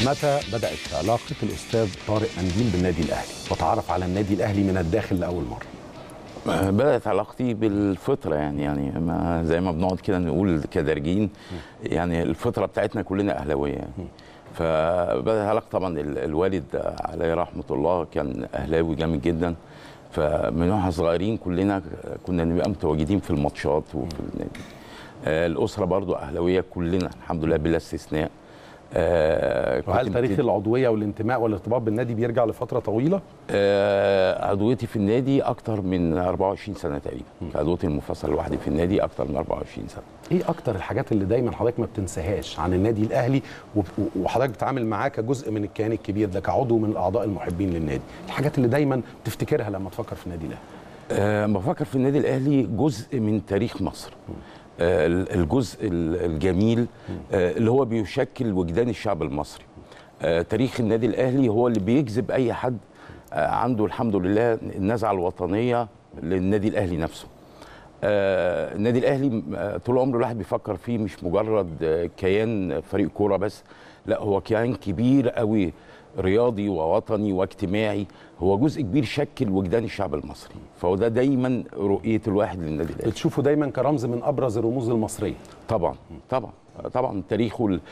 متى بدات علاقه الاستاذ طارق قنديل بالنادي الاهلي وتعرف على النادي الاهلي من الداخل لاول مره بدأت علاقتي بالفطرة يعني يعني ما زي ما بنقعد كده نقول كدارجين يعني الفطرة بتاعتنا كلنا أهلاوية يعني فبدأت علاقة طبعا ال- الوالد عليه رحمة الله كان أهلاوي جامد جدا فمن واحنا صغيرين كلنا كنا نبقى متواجدين في الماتشات وفي النادي آه، الأسرة برضو أهلاوية كلنا الحمد لله بلا استثناء آه، كنت وهل تاريخ ببتدي- العضويه العضويه والانتماء والارتباط بالنادي بيرجع لفتره طويله آه، عضويتي في النادي اكتر من 24 سنه تقريبا عضويتي المفصل لوحدي في النادي اكتر من 24 سنه ايه اكتر الحاجات اللي دايما حضرتك ما بتنساهاش عن النادي الاهلي وب- وحضرتك بتتعامل معاه كجزء من الكيان الكبير ده كعضو من الاعضاء المحبين للنادي الحاجات اللي دايما تفتكرها لما تفكر في النادي الاهلي أه بفكر في النادي الاهلي جزء من تاريخ مصر أه الجزء ال- الجميل أه اللي هو بيشكل وجدان الشعب المصري أه تاريخ النادي الاهلي هو اللي بيجذب اي حد أه عنده الحمد لله النزعه الوطنيه للنادي الاهلي نفسه آه، النادي الاهلي آه، طول عمره الواحد بيفكر فيه مش مجرد آه، كيان فريق كوره بس لا هو كيان كبير قوي رياضي ووطني واجتماعي هو جزء كبير شكل وجدان الشعب المصري فهو ده دايما رؤيه الواحد للنادي الاهلي بتشوفه دايما كرمز من ابرز الرموز المصريه طبعا طبعا طبعا تاريخه ال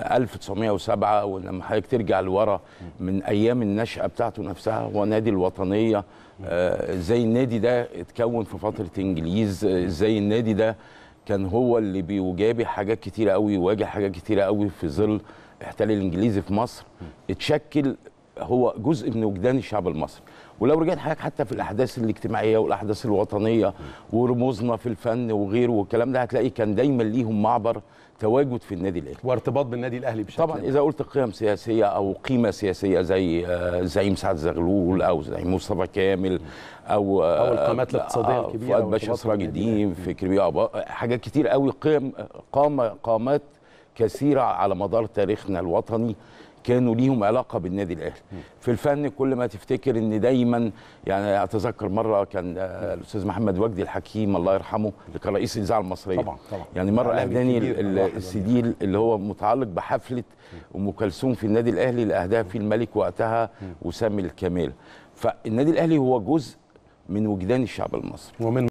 1907 ولما حضرتك ترجع لورا من ايام النشاه بتاعته نفسها هو نادي الوطنيه آه، ازاي النادي ده اتكون في فتره انجليز آه، ازاي النادي ده كان هو اللي بيجابه حاجات كتيره قوي وواجه حاجات كتيره قوي في ظل احتلال الانجليزي في مصر اتشكل هو جزء من وجدان الشعب المصري ولو رجعت حضرتك حتى في الاحداث الاجتماعيه والاحداث الوطنيه ورموزنا في الفن وغيره والكلام ده هتلاقي كان دايما ليهم معبر تواجد في النادي الاهلي وارتباط بالنادي الاهلي بشكل طبعا اذا قلت قيم سياسيه او قيمه سياسيه زي آه، زعيم سعد زغلول او زعيم مصطفى كامل او أو القامات الاقتصادية الكبيرة فؤاد باشا وارتباط سراج بالنادي الدين فكري بيه عبا- حاجات كتير قوي قيم قامه قامات كثيره على مدار تاريخنا الوطني كانوا ليهم علاقه بالنادي الاهلي في الفن كل ما تفتكر ان دايما يعني اتذكر مره كان آه، الاستاذ محمد وجدي الحكيم الله يرحمه اللي كان رئيس الاذاعه المصريه طبعا، طبعا. يعني مره إعلامي اهداني كبير، ال- الواحد السي دي اللي هو متعلق بحفله ام كلثوم في النادي الاهلي اللي اهداها فيه الملك وقتها وسام الكمال فالنادي الاهلي هو جزء من وجدان الشعب المصري ومن